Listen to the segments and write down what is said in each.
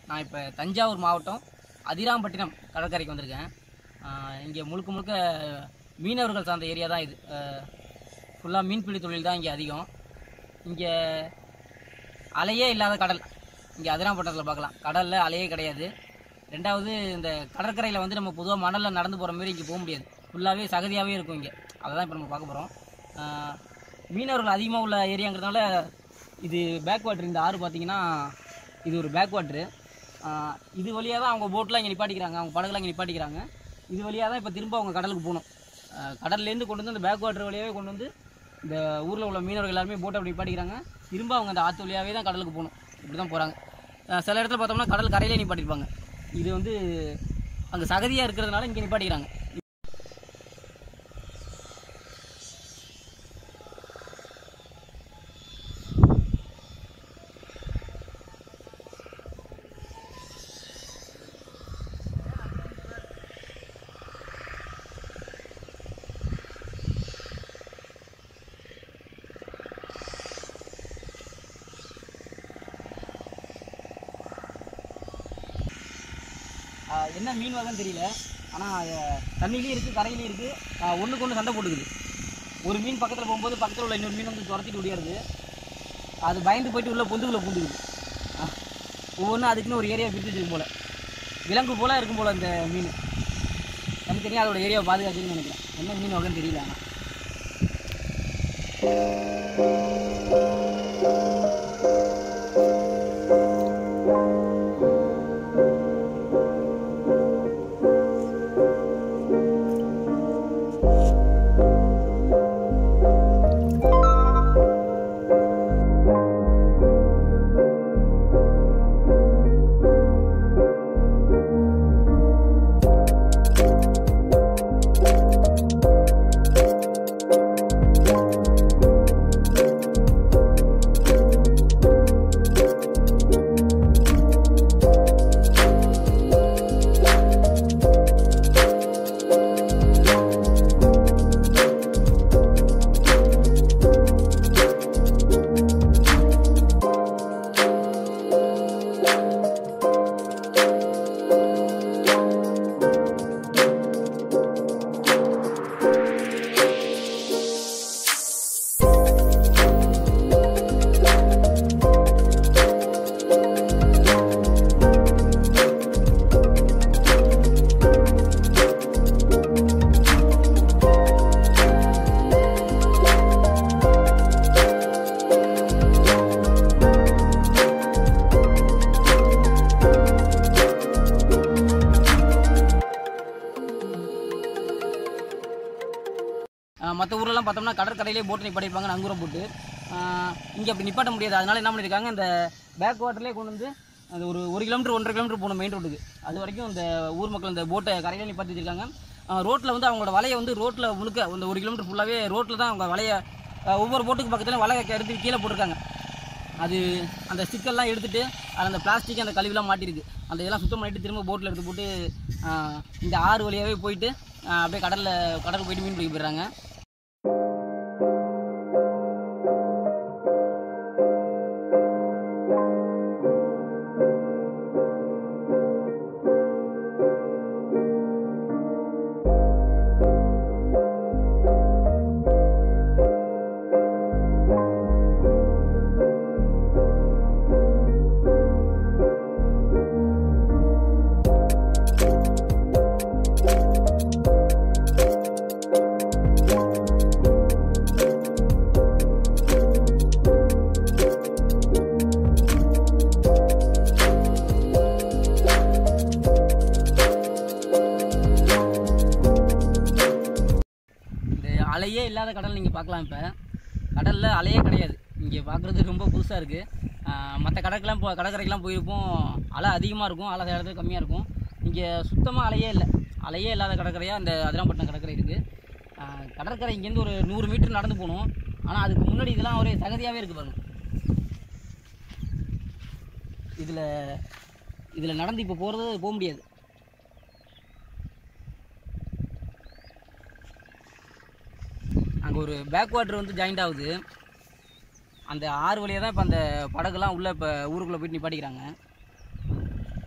நான் இப்போ தஞ்சாவூர் மாவட்டம் அதிராம்பட்டினம் கடற்கரைக்கு வந்திருக்கேன் இங்கே முழுக்க முழுக்க மீனவர்கள் சார்ந்த ஏரியா தான் இது ஃபுல்லாக மீன்பிடி தொழில் தான் இங்கே அதிகம் இங்கே அலையே இல்லாத கடல் இங்கே அதிராம்பட்டினத்தில் பார்க்கலாம் கடலில் அலையே கிடையாது ரெண்டாவது இந்த கடற்கரையில் வந்து நம்ம பொதுவாக மணலில் நடந்து போகிற மாதிரி இங்கே போக முடியாது ஃபுல்லாகவே சகதியாகவே இருக்கும் இங்கே அதை தான் இப்போ நம்ம பார்க்க போகிறோம் மீனவர்கள் அதிகமாக உள்ள ஏரியாங்கிறதுனால இது பேக் வாட்டர் இந்த ஆறு பார்த்தீங்கன்னா இது ஒரு பேக் வாட்ரு இது வழியாக தான் அவங்க போட்லாம் இங்கே நிப்பாட்டிக்கிறாங்க அவங்க படகுலாம் இங்கே நிப்பாட்டிக்கிறாங்க இது வழியாக தான் இப்போ திரும்ப அவங்க கடலுக்கு போகணும் ஆஹ் கடல்லேருந்து கொண்டு வந்து அந்த பேக் வாட்டர் வழியாகவே கொண்டு வந்து இந்த ஊரில் உள்ள மீனவர்கள் எல்லாருமே போட்டை அப்படி நிப்பாட்டிக்கிறாங்க திரும்ப அவங்க அந்த ஆற்று வழியாகவே தான் கடலுக்கு போகணும் இப்படி தான் போகிறாங்க சில இடத்துல பார்த்தோம்னா கடல் கரையிலே நிப்பாட்டிருப்பாங்க இது வந்து அங்கே சகதியாக இருக்கிறதுனால இங்கே நிப்பாட்டிக்கிறாங்க ஆஹ் என்ன மீன் வகைன்னு தெரியல ஆனால் தண்ணிலையும் இருக்குது கரையிலையும் இருக்குது ஒன்றுக்கு ஒன்று சண்டை போட்டுக்குது ஒரு மீன் பக்கத்தில் போகும்போது பக்கத்தில் உள்ள இன்னொரு மீன் வந்து துரத்திட்டு ஓடியாருது அது பயந்து போயிட்டு உள்ள பொந்துக்குள்ளே பூந்துக்குது ஒவ்வொன்றும் அதுக்குன்னு ஒரு ஏரியா பிரித்து வச்சிருக்கும் போல் விலங்கு போல் இருக்கும் போல் அந்த மீன் எனக்கு தெரியும் அதோட ஏரியாவை பாதுகாக்குதுன்னு நினைக்கிறேன் என்ன மீன் வகைன்னு தெரியல ஆனால் மற்ற ஊர்லலாம் பார்த்தோம்னா கடற்கரையிலே போட்டு நிப்பாட்டிருப்பாங்க நங்கூரம் போட்டு இங்கே அப்படி நிப்பாட்ட முடியாது அதனால என்ன பண்ணியிருக்காங்க இந்த பேக் வாட்டர்லேயே கொண்டு வந்து அது ஒரு ஒரு கிலோமீட்டர் ஒன்றரை கிலோமீட்டர் போகணும் மெயின் ரோட்டுக்கு அது வரைக்கும் இந்த ஊர் மக்கள் இந்த போட்டை கரையில் நிப்பாட்டி வச்சிருக்காங்க ரோட்டில் வந்து அவங்களோட வலையை வந்து ரோட்டில் முழுக்க இந்த ஒரு கிலோமீட்டர் ஃபுல்லாகவே ரோட்டில் தான் அவங்க வலையை ஆஹ் ஒவ்வொரு போட்டுக்கு பக்கத்தில் வலையை எடுத்து கீழே போட்டிருக்காங்க அது அந்த ஸ்டிக்கர்லாம் எடுத்துட்டு அது அந்த பிளாஸ்டிக் அந்த கழிவுலாம் மாட்டிருக்கு அந்த இதெல்லாம் சுத்தம் பண்ணிட்டு திரும்ப போட்டில் எடுத்து போட்டு ஆஹ் இந்த ஆறு வழியாகவே போயிட்டு ஆஹ் அப்படியே கடலில் கடலுக்கு போயிட்டு மீன் பிடிக்க போயிடுறாங்க இந்த அலையே இல்லாத கடல் நீங்கள் பார்க்கலாம் இப்போ கடலில் அலையே கிடையாது இங்கே பார்க்குறது ரொம்ப புதுசாக இருக்குது மற்ற கடற்கெல்லாம் இப்போ கடற்கரைக்கெல்லாம் போயிருப்போம் அலை அதிகமாக இருக்கும் அலை சில இடத்துல கம்மியாக இருக்கும் இங்கே சுத்தமாக அலையே இல்லை அலையே இல்லாத கடற்கரையாக இந்த அதிராம்பட்டினம் கடற்கரை இருக்குது கடற்கரை இங்கேருந்து ஒரு நூறு மீட்டர் நடந்து போகணும் ஆனால் அதுக்கு முன்னாடி இதெல்லாம் ஒரே சகதியாகவே இருக்குது பாருங்க இதில் இதில் நடந்து இப்போ போகிறது போக முடியாது அங்கே ஒரு பேக் வாட்டர் வந்து ஜாயிண்ட் ஆகுது அந்த ஆறு வழியாக தான் இப்போ அந்த படகுலாம் உள்ளே இப்போ ஊருக்குள்ளே போயிட்டு நிப்பாட்டிக்கிறாங்க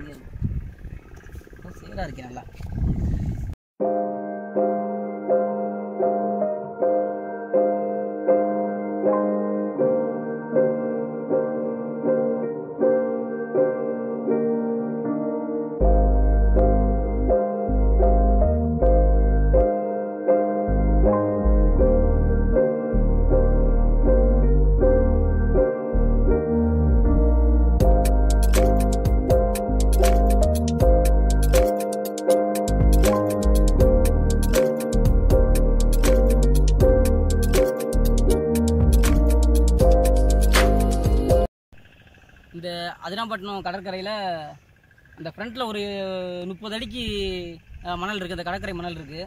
இங்கே சேராக இருக்கேன் நல்லா இந்த அதிராம்பட்டினம் கடற்கரையில் இந்த ஃப்ரண்ட்டில் ஒரு முப்பது அடிக்கு அஹ், மணல் இருக்குது அந்த கடற்கரை மணல் இருக்குது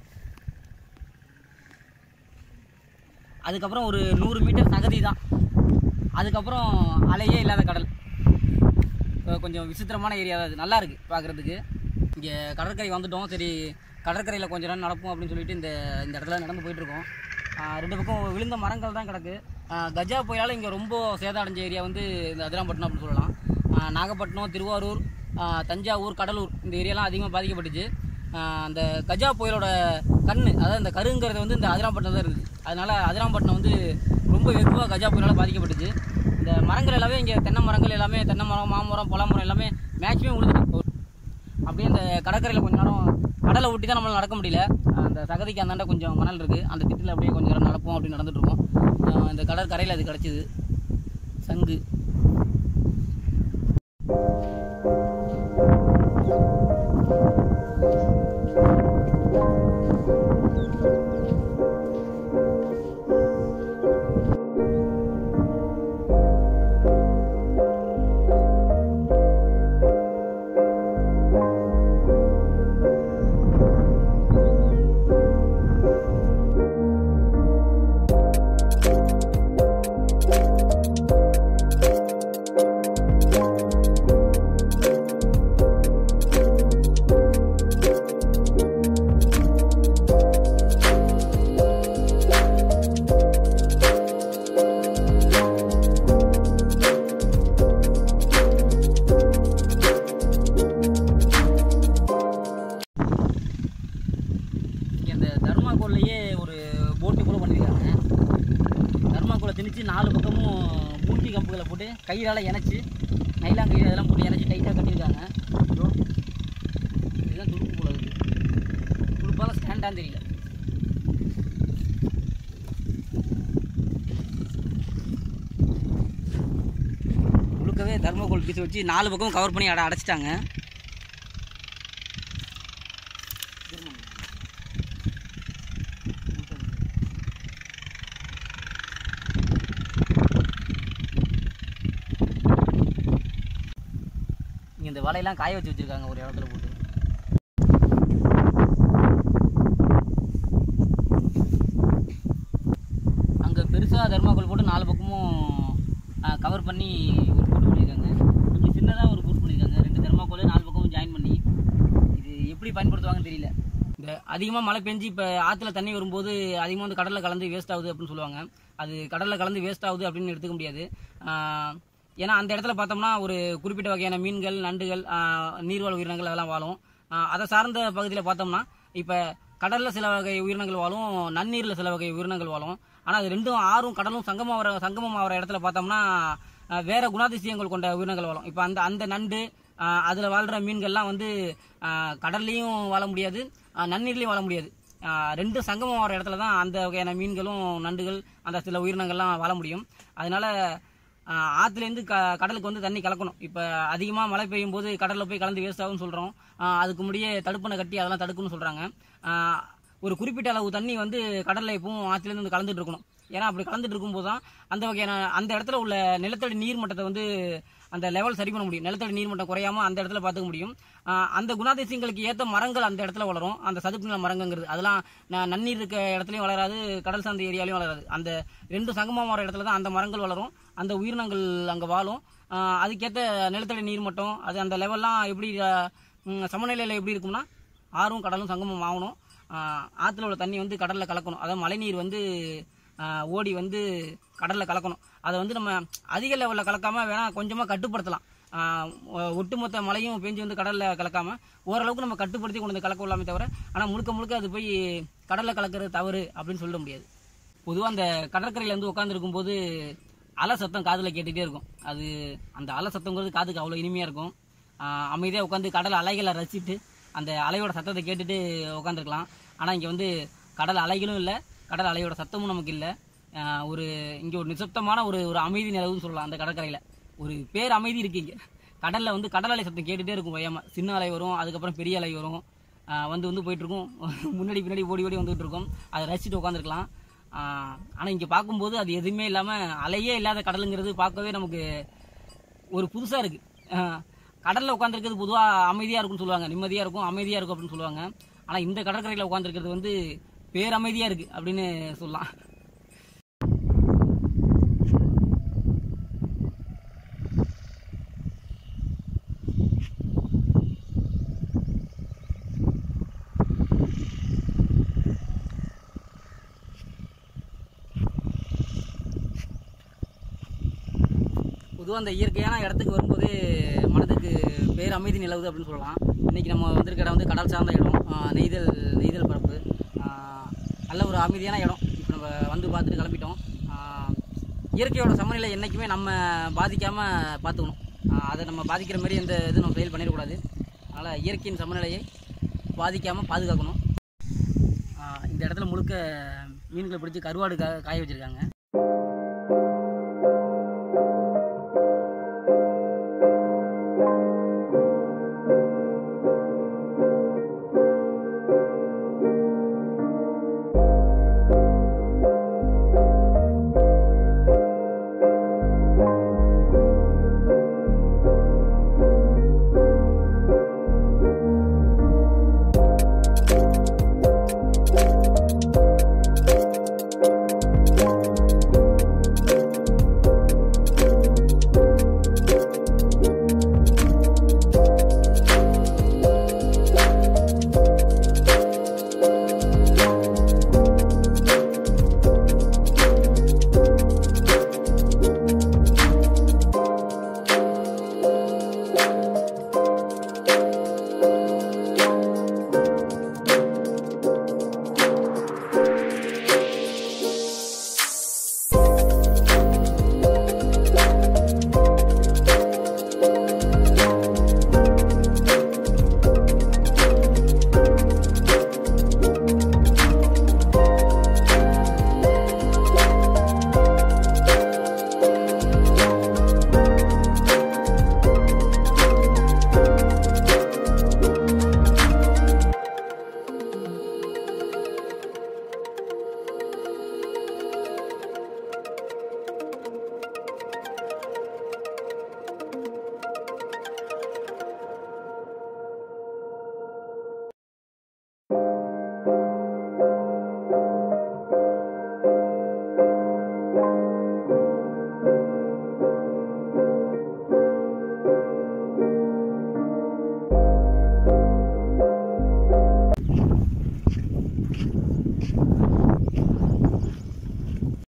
அதுக்கப்புறம் ஒரு நூறு மீட்டர் சகதி தான் அதுக்கப்புறம் அலையே இல்லாத கடல் அஹ், கொஞ்சம் விசித்திரமான ஏரியா தான் இது நல்லா இருக்குது பார்க்குறதுக்கு இங்கே கடற்கரை வந்துட்டோம் சரி கடற்கரையில் கொஞ்ச நேரம் நடப்போம் அப்படின்னு சொல்லிட்டு இந்த இந்த இடத்துல நடந்து போயிட்டுருக்கோம் ரெண்டு பக்கம் விழுந்த மரங்கள் தான் கிடக்கு ஆஹ் கஜா புயலால் இங்கே ரொம்ப சேதம் அடைஞ்ச ஏரியா வந்து இந்த அதிராம்பட்டினம் அப்படின்னு சொல்லலாம் ஆஹ் நாகப்பட்டினம் திருவாரூர் ஆஹ் தஞ்சாவூர் கடலூர் இந்த ஏரியாலாம் அதிகமாக பாதிக்கப்பட்டுச்சு ஆஹ் அந்த கஜா புயலோட கண்ணு அதாவது இந்த கருங்கிறது வந்து இந்த அதிராம்பட்டினம் தான் இருக்குது அதனால அதிராம்பட்டினம் வந்து ரொம்ப வெகுவாக கஜா புயலால் பாதிக்கப்பட்டுச்சு இந்த மரங்கள் எல்லாமே இங்கே தென்னை மரங்கள் எல்லாமே தென்னை மரம் மாமரம் பலாமரம் எல்லாமே மேக்ஸிமம் விழுந்துட்டு அப்படியே அந்த கடற்கரையில் கொஞ்ச நேரம் கடலை ஒட்டி தான் நம்மளால நடக்க முடியல அந்த சகதிக்கு அந்தாண்ட கொஞ்சம் மணல் இருக்குது அந்த திட்டில் அப்படியே கொஞ்சம் நேரம் நடப்போம் அப்படின்னு நடந்துட்டு இருக்கோம் ஆஹ் இந்த கடற்கரையில் அது கிடச்சிது சங்கு இங்கே அந்த தர்மாக்கோல்லையே ஒரு போட்டு கூட பண்ணியிருக்காங்க தர்மாக்கோலை திணிச்சு நாலு பக்கமும் மூங்கி கம்புகளை போட்டு கயிறால் இணைச்சி நைலான் கயிறு அதெல்லாம் போட்டு இணைச்சி டைட்டாக கட்டியிருக்காங்க இதோ, இதுதான் துடுப்பு போல இருக்குது துடுப்பால் ஸ்டாண்டான்னு தெரியல முழுக்கவே தர்மகோல் பீஸ் வச்சு நாலு பக்கம் கவர் பண்ணி அட அடைச்சிட்டாங்க இங்கே இந்த வலையெல்லாம் காய வச்சு வச்சுருக்காங்க ஒரு இடத்துல போட்டு அங்கே பெருசாக தர்மாக்கோல் போட்டு நாலு பக்கமும் கவர் பண்ணி ஒரு போட்டு பண்ணியிருக்காங்க இங்கே சின்னதாக ஒரு போட்டு பண்ணியிருக்காங்க ரெண்டு தர்மாக்கோல் நாலு பக்கமும் ஜாயின் பண்ணி இது எப்படி பயன்படுத்துவாங்கன்னு தெரியல இந்த அதிகமாக மழை பெஞ்சு இப்போ ஆற்றுல தண்ணி வரும்போது அதிகமாக வந்து கடலில் கலந்து வேஸ்ட் ஆகுது அப்படின்னு சொல்லுவாங்க அது கடலில் கலந்து வேஸ்ட் ஆகுது அப்படின்னு எடுத்துக்க முடியாது ஆஹ் ஏன்னா அந்த இடத்துல பார்த்தோம்னா ஒரு குறிப்பிட்ட வகையான மீன்கள் நண்டுகள் ஆஹ் நீர்வாழ் உயிரினங்கள் அதெல்லாம் வாழும் ஆஹ் அதை சார்ந்த பகுதியில் பார்த்தோம்னா இப்போ கடலில் சில வகை உயிரினங்கள் வாழும் நன்னீரில் சில வகை உயிரினங்கள் வாழும் ஆனால் அது ரெண்டும் ஆறும் கடலும் சங்கமம் ஆகிற சங்கமம் ஆகிற இடத்துல பார்த்தோம்னா ஆஹ் வேற குணாதிசயங்கள் கொண்ட உயிரினங்கள் வாழும் இப்போ அந்த அந்த நண்டு அதில் வாழ்கிற மீன்கள்லாம் வந்து ஆஹ் கடல்லையும் வாழ முடியாது ஆஹ் நன்னீர்லையும் வாழ முடியாது ஆஹ் ரெண்டும் சங்கமம் ஆகிற இடத்துல தான் அந்த வகையான மீன்களும் நண்டுகள் அந்த சில உயிரினங்கள்லாம் வாழ முடியும் அதனால ஆஹ் ஆத்துலேருந்து க கடலுக்கு வந்து தண்ணி கலக்கணும் இப்போ அதிகமாக மழை பெய்யும் போது கடலில் போய் கலந்து வேஸ்ட் ஆகும்னு சொல்கிறோம் அதுக்கு முடியே தடுப்பணை கட்டி அதெல்லாம் தடுக்கணும்னு சொல்கிறாங்க ஒரு குறிப்பிட்ட அளவு தண்ணி வந்து கடலில் எப்பவும் ஆற்றுலேருந்து வந்து கலந்துட்டு இருக்கணும் ஏன்னா அப்படி கலந்துட்டு இருக்கும்போது தான் அந்த வகையான அந்த இடத்துல உள்ள நிலத்தடி நீர் மட்டத்தை வந்து அந்த லெவல் சரி பண்ண முடியும் நிலத்தடி நீர் மட்டம் குறையாம அந்த இடத்துல பார்த்துக்க முடியும் ஆஹ் அந்த குணாதிசயங்களுக்கு ஏற்ற மரங்கள் அந்த இடத்துல வளரும் அந்த சதுப்பு நில மரங்கங்கிறது அதெல்லாம் ந- நன்னீர் இருக்க இடத்துலையும் வளராது கடல் சார்ந்த ஏரியாலையும் வளராது அந்த ரெண்டு சங்கமம் வர இடத்துல தான் அந்த மரங்கள் வளரும் அந்த உயிரினங்கள் அங்கே வாழும் ஆஹ் அதுக்கேற்ற நிலத்தடி நீர் மட்டம் அது அந்த லெவல்லாம் எப்படி ஆஹ் ம், சமநிலையில் எப்படி இருக்கும்னா ஆறும் கடலும் சங்கமம் ஆகணும் ஆஹ் ஆத்துல உள்ள தண்ணி வந்து கடலில் கலக்கணும் அதாவது மழைநீர் வந்து ஆஹ் ஓடி வந்து கடலில் கலக்கணும் அதை வந்து நம்ம அதிக லெவலில் கலக்காம வேணா கொஞ்சமாக கட்டுப்படுத்தலாம் ஆஹ் ஒ- ஒட்டுமொத்த மழையும் பெஞ்சு வந்து கடலில் கலக்காம ஓரளவுக்கு நம்ம கட்டுப்படுத்தி கொண்டு வந்து கலக்க விடலாமே தவிர ஆனால் முழுக்க முழுக்க அது போய் கடலில் கலக்கிறது தவறு அப்படின்னு சொல்ல முடியாது பொதுவாக அந்த கடற்கரையில் வந்து உட்காந்துருக்கும் போது அலை சத்தம் காதில் கேட்டுகிட்டே இருக்கும் அது அந்த அலை சத்தங்கிறது காதுக்கு அவ்வளோ இனிமையாக இருக்கும் அமைதியாக உட்காந்து கடல் அலைகளை ரசிச்சுட்டு அந்த அலையோட சத்தத்தை கேட்டுட்டு உட்காந்துருக்கலாம் ஆனால் இங்கே வந்து கடல் அலைகளும் இல்லை கடல் அலையோட சத்தமும் நமக்கு இல்லை ஒரு இங்கே ஒரு நிசப்தமான ஒரு ஒரு அமைதி நிலவுன்னு சொல்லலாம் அந்த கடற்கரையில் ஒரு பேர் அமைதி இருக்கு இங்கே கடலில் வந்து கடல் அலை சத்தம் கேட்டுகிட்டே இருக்கும் ஓயாம சின்ன அலை வரும் அதுக்கப்புறம் பெரிய அலை வரும் ஆஹ் வந்து வந்து போயிட்டு இருக்கும் முன்னாடி பின்னாடி ஓடி ஓடி வந்துட்டு இருக்கும் அதை ரசிச்சுட்டு உட்காந்துருக்கலாம் ஆனால் இங்கே பார்க்கும்போது அது எதுவுமே இல்லாமல் அலையே இல்லாத கடலுங்கிறது பார்க்கவே நமக்கு ஒரு புதுசாக இருக்குது கடலில் உட்காந்துருக்கிறது பொதுவாக அமைதியாக இருக்கும்னு சொல்லுவாங்க நிம்மதியாக இருக்கும் அமைதியாக இருக்கும் அப்படின்னு சொல்லுவாங்க ஆனால் இந்த கடற்கரையில் உட்காந்துருக்கிறது வந்து பேரமைதியாக இருக்குது அப்படின்னு சொல்லலாம் பொதுவாக அந்த இயற்கையான இடத்துக்கு வரும்போது மனதுக்கு பேர் அமைதி நிலவுது அப்படின்னு சொல்லலாம் இன்றைக்கி நம்ம வந்திருக்க இடம் வந்து கடல் சார்ந்த இடம் ஆஹ் நெய்தல் நெய்தல் பரப்பு ஆஹ் நல்ல ஒரு அமைதியான இடம் இப்போ நம்ம வந்து பார்த்துட்டு கிளம்பிட்டோம் ஆஹ் இயற்கையோட சமநிலை என்றைக்குமே நம்ம பாதிக்காமல் பார்த்துக்கணும் ஆஹ் அதை நம்ம பாதிக்கிற மாதிரி எந்த இது நம்ம ஃபெயில் பண்ணிடக்கூடாது அதனால் இயற்கையின் சமநிலையை பாதிக்காமல் பாதுகாக்கணும் ஆஹ் இந்த இடத்துல முழுக்க மீன்களை பிடிச்சி கருவாடு கா காய வச்சுருக்காங்க